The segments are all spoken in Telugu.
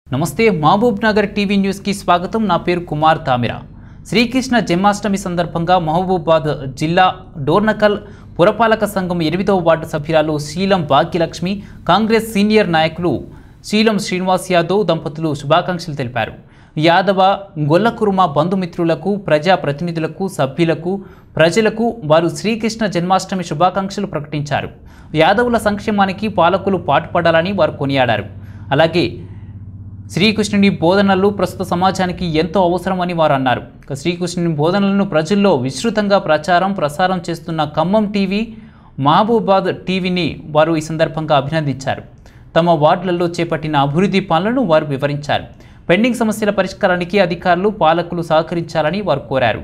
నమస్తే మహబూబ్ నగర్ టీవీ న్యూస్కి స్వాగతం నా పేరు కుమార్ తామిరా శ్రీకృష్ణ జన్మాష్టమి సందర్భంగా మహబూబాద్ జిల్లా డోర్నకల్ పురపాలక సంఘం ఎనిమిదవ వార్డు సభ్యురాలు శీలం భాగ్యలక్ష్మి కాంగ్రెస్ సీనియర్ నాయకులు శీలం శ్రీనివాస్ యాదవ్ దంపతులు శుభాకాంక్షలు తెలిపారు యాదవ గొల్లకురుమ బంధుమిత్రులకు ప్రజా ప్రతినిధులకు సభ్యులకు ప్రజలకు వారు శ్రీకృష్ణ జన్మాష్టమి శుభాకాంక్షలు ప్రకటించారు యాదవుల సంక్షేమానికి పాలకులు పాటుపడాలని వారు కొనియాడారు అలాగే శ్రీకృష్ణుని బోధనలు ప్రస్తుత సమాజానికి ఎంతో అవసరమని వారు అన్నారు ఇక శ్రీకృష్ణుని బోధనలను ప్రజల్లో విస్తృతంగా ప్రచారం ప్రసారం చేస్తున్న ఖమ్మం టీవీ మహబూబాద్ టీవీని వారు ఈ సందర్భంగా అభినందించారు తమ వార్డులలో చేపట్టిన అభివృద్ధి పనులను వారు వివరించారు పెండింగ్ సమస్యల పరిష్కారానికి అధికారులు పాలకులు సహకరించాలని వారు కోరారు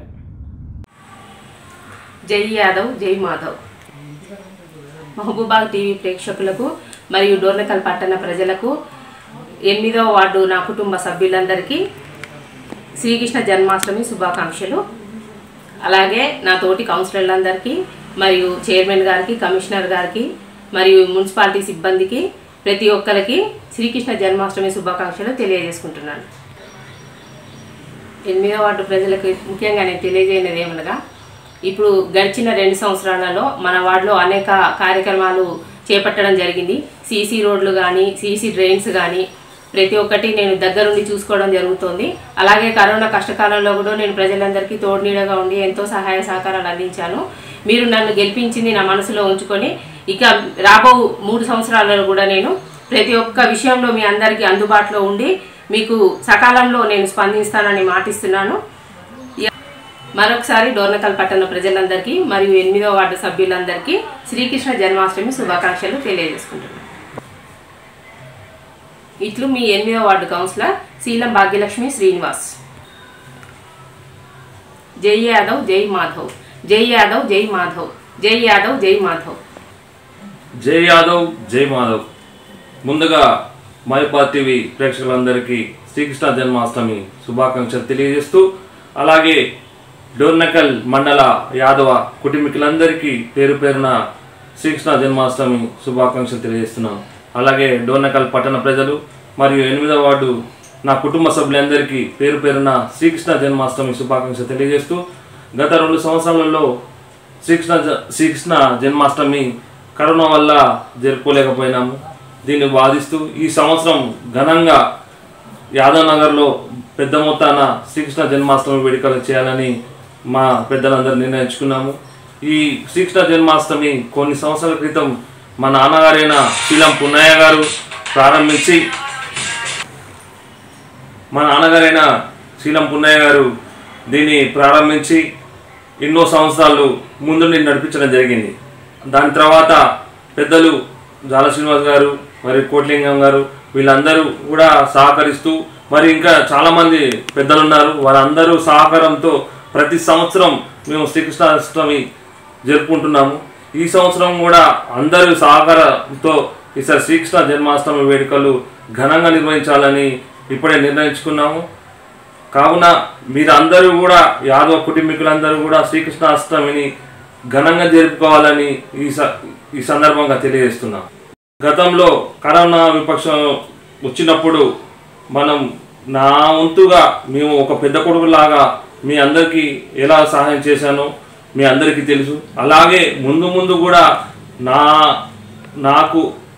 జై యాదవ్ జై మాధవ్ మహబూబాద్ టీవీ ప్రేక్షకులకు మరియు డోర్నకల్ పట్టణ ప్రజలకు ఎనిమిదవ వార్డు నా కుటుంబ సభ్యులందరికీ శ్రీకృష్ణ జన్మాష్టమి శుభాకాంక్షలు అలాగే నా తోటి కౌన్సిలర్లందరికీ మరియు చైర్మన్ గారికి కమిషనర్ గారికి మరియు మున్సిపాలిటీ సిబ్బందికి ప్రతి ఒక్కరికి శ్రీకృష్ణ జన్మాష్టమి శుభాకాంక్షలు తెలియజేసుకుంటున్నాను ఎనిమిదవ వార్డు ప్రజలకు ముఖ్యంగా నేను తెలియజేయనిది ఏమనగా ఇప్పుడు గడిచిన రెండు సంవత్సరాలలో మన వార్డులో అనేక కార్యక్రమాలు చేపట్టడం జరిగింది సీసీ రోడ్లు కానీ సీసీ డ్రైన్స్ కానీ ప్రతి ఒక్కటి నేను దగ్గరుండి చూసుకోవడం జరుగుతోంది అలాగే కరోనా కష్టకాలంలో కూడా నేను ప్రజలందరికీ తోడునీడగా ఉండి ఎంతో సహాయ సహకారాలు అందించాను మీరు నన్ను గెలిపించింది నా మనసులో ఉంచుకొని ఇక రాబో మూడు సంవత్సరాలలో కూడా నేను ప్రతి ఒక్క విషయంలో మీ అందరికీ అందుబాటులో ఉండి మీకు సకాలంలో నేను స్పందిస్తానని మాటిస్తున్నాను మరొకసారి డోర్నకల్ పట్టణ ప్రజలందరికీ మరియు ఎనిమిదో వార్డు సభ్యులందరికీ శ్రీకృష్ణ జన్మాష్టమి శుభాకాంక్షలు తెలియజేసుకుంటున్నాను ఇట్లు మీ ఎనిమిదో వార్డు కౌన్సిలర్ శీలం భాగ్యలక్ష్మి శ్రీనివాస్ జై యాదవ్ జై మాధవ్ జై యాదవ్ జై మాధవ్ జై యాదవ్ జై మాధవ్ జై యాదవ్ జై మాధవ్ ముందుగా మైపా టీవీ ప్రేక్షకులందరికీ శ్రీకృష్ణ జన్మాష్టమి శుభాకాంక్షలు తెలియజేస్తూ అలాగే డోర్నకల్ మండల యాదవ కుటుంబీకులందరికీ పేరు పేరున శ్రీకృష్ణ జన్మాష్టమి శుభాకాంక్షలు తెలియజేస్తున్నాను అలాగే డోర్నకల్ పట్టణ ప్రజలు మరియు ఎనిమిదవ వార్డు నా కుటుంబ సభ్యులందరికీ పేరు పేరున శ్రీకృష్ణ జన్మాష్టమి శుభాకాంక్షలు తెలియజేస్తూ గత రెండు సంవత్సరాలలో శ్రీకృష్ణ జ- శ్రీకృష్ణ జన్మాష్టమి కరోనా వల్ల జరుపుకోలేకపోయినాము దీన్ని బాధిస్తూ ఈ సంవత్సరం ఘనంగా యాదవ్ నగర్లో పెద్ద మొత్తాన శ్రీకృష్ణ జన్మాష్టమి వేడుకలు చేయాలని మా పెద్దలందరూ నిర్ణయించుకున్నాము ఈ శ్రీకృష్ణ జన్మాష్టమి కొన్ని సంవత్సరాల క్రితం మా నాన్నగారైన శీలం పున్నయ్య గారు ప్రారంభించి మా నాన్నగారైన శీలం పున్నయ్య గారు దీన్ని ప్రారంభించి ఎన్నో సంవత్సరాలు ముందు నేను నడిపించడం జరిగింది దాని తర్వాత పెద్దలు జాల శ్రీనివాస్ గారు మరి కోట్లింగం గారు వీళ్ళందరూ కూడా సహకరిస్తూ మరి ఇంకా చాలామంది పెద్దలు ఉన్నారు వారందరూ సహకారంతో ప్రతి సంవత్సరం మేము శ్రీకృష్ణాష్టమి జరుపుకుంటున్నాము ఈ సంవత్సరం కూడా అందరూ సహకారంతో ఈసారి శ్రీకృష్ణ జన్మాష్టమి వేడుకలు ఘనంగా నిర్వహించాలని ఇప్పుడే నిర్ణయించుకున్నాము కావున మీరందరూ కూడా యాదవ కుటుంబీకులందరూ కూడా శ్రీకృష్ణ అష్టమిని ఘనంగా జరుపుకోవాలని ఈ స ఈ సందర్భంగా తెలియజేస్తున్నాం గతంలో కరోనా విపక్షం వచ్చినప్పుడు మనం నా వంతుగా మేము ఒక పెద్ద కొడుకులాగా మీ అందరికీ ఎలా సహాయం చేశానో మీ అందరికీ తెలుసు అలాగే ముందు ముందు కూడా నా నాకు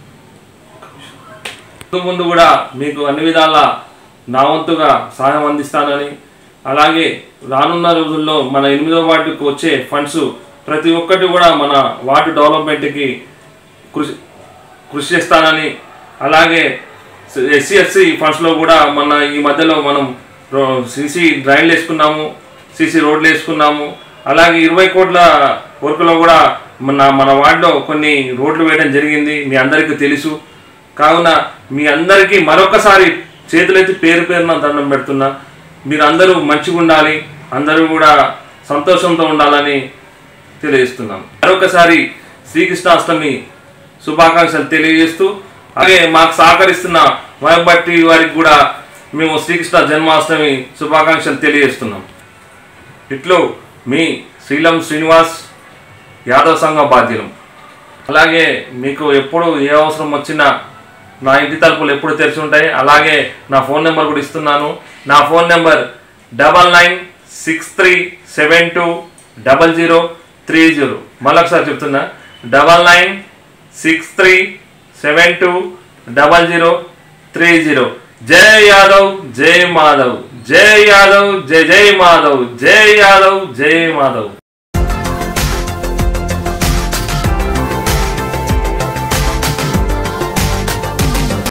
ముందు ముందు కూడా మీకు అన్ని విధాల నా వంతుగా సహాయం అందిస్తానని అలాగే రానున్న రోజుల్లో మన ఎనిమిదో వార్డుకు వచ్చే ఫండ్స్ ప్రతి ఒక్కటి కూడా మన వార్డు డెవలప్మెంట్కి కృషి కృషి చేస్తానని అలాగే ఎస్సీ ఎస్సీ ఫండ్స్లో కూడా మన ఈ మధ్యలో మనం సీసీ డ్రైన్లు వేసుకున్నాము సీసీ రోడ్లు వేసుకున్నాము అలాగే ఇరవై కోట్ల వర్కులో కూడా మన మన వార్డులో కొన్ని రోడ్లు వేయడం జరిగింది మీ అందరికీ తెలుసు కావున మీ అందరికీ మరొకసారి చేతులెత్తి పేరు పేరున దండం పెడుతున్నా మీరు అందరూ మంచిగా ఉండాలి అందరూ కూడా సంతోషంతో ఉండాలని తెలియజేస్తున్నాం మరొకసారి శ్రీకృష్ణాష్టమి శుభాకాంక్షలు తెలియజేస్తూ అలాగే మాకు సహకరిస్తున్న వైబట్టి వారికి కూడా మేము శ్రీకృష్ణ జన్మాష్టమి శుభాకాంక్షలు తెలియజేస్తున్నాం ఇట్లు మీ శ్రీలం శ్రీనివాస్ యాదవ్ సంఘ బాధ్యులం అలాగే మీకు ఎప్పుడు ఏ అవసరం వచ్చినా నా ఇంటి తలుపులు ఎప్పుడు తెరిచి ఉంటాయి అలాగే నా ఫోన్ నెంబర్ కూడా ఇస్తున్నాను నా phone number double nine six three seven two double zero three zero మళ్ళొకసారి చెప్తున్నా double nine six three seven two double zero three zero జై యాదవ్ జై మాధవ్ జై యాదవ్ జై జై మాధవ్ జై యాదవ్ జై మాధవ్